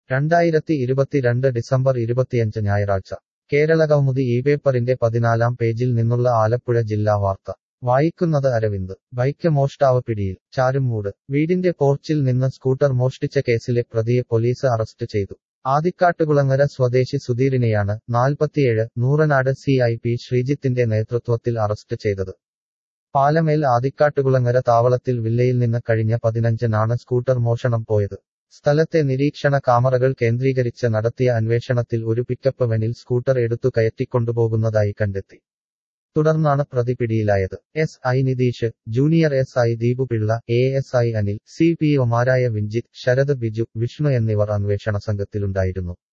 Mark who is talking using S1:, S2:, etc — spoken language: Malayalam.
S1: രണ്ടായിരത്തി ഇരുപത്തിരണ്ട് ഡിസംബർ ഇരുപത്തിയഞ്ച് ഞായറാഴ്ച കേരളകൗമുദി ഈ പേപ്പറിന്റെ പതിനാലാം പേജിൽ നിന്നുള്ള ആലപ്പുഴ ജില്ലാ വാർത്ത വായിക്കുന്നത് അരവിന്ദ് ബൈക്ക് മോഷ്ടാവ് പിടിയിൽ ചാരുമൂട് വീടിന്റെ പോർച്ചിൽ നിന്ന് സ്കൂട്ടർ മോഷ്ടിച്ച കേസിലെ പ്രതിയെ പോലീസ് അറസ്റ്റ് ചെയ്തു ആദിക്കാട്ടുകുളങ്ങര സ്വദേശി സുധീറിനെയാണ് നാൽപ്പത്തിയേഴ് നൂറനാട് സി ഐ പി ശ്രീജിത്തിന്റെ നേതൃത്വത്തിൽ അറസ്റ്റ് ചെയ്തത് പാലമേൽ ആദിക്കാട്ടുകുളങ്ങര താവളത്തിൽ വില്ലയിൽ നിന്ന് കഴിഞ്ഞ പതിനഞ്ചിനാണ് സ്കൂട്ടർ മോഷണം പോയത് സ്ഥലത്തെ നിരീക്ഷണ കാമറകൾ കേന്ദ്രീകരിച്ച് നടത്തിയ അന്വേഷണത്തിൽ ഒരു പിക്കപ്പ് വെനിൽ സ്കൂട്ടർ എടുത്തു കയറ്റിക്കൊണ്ടുപോകുന്നതായി കണ്ടെത്തി തുടർന്നാണ് പ്രതി പിടിയിലായത് S I Nitheesh junior S I Deepu Pillai A S I Anil C P ഒമാരായ വിഞ്ചിത് ശരത് ബിജു വിഷ്ണു എന്നിവർ അന്വേഷണ സംഘത്തിലുണ്ടായിരുന്നു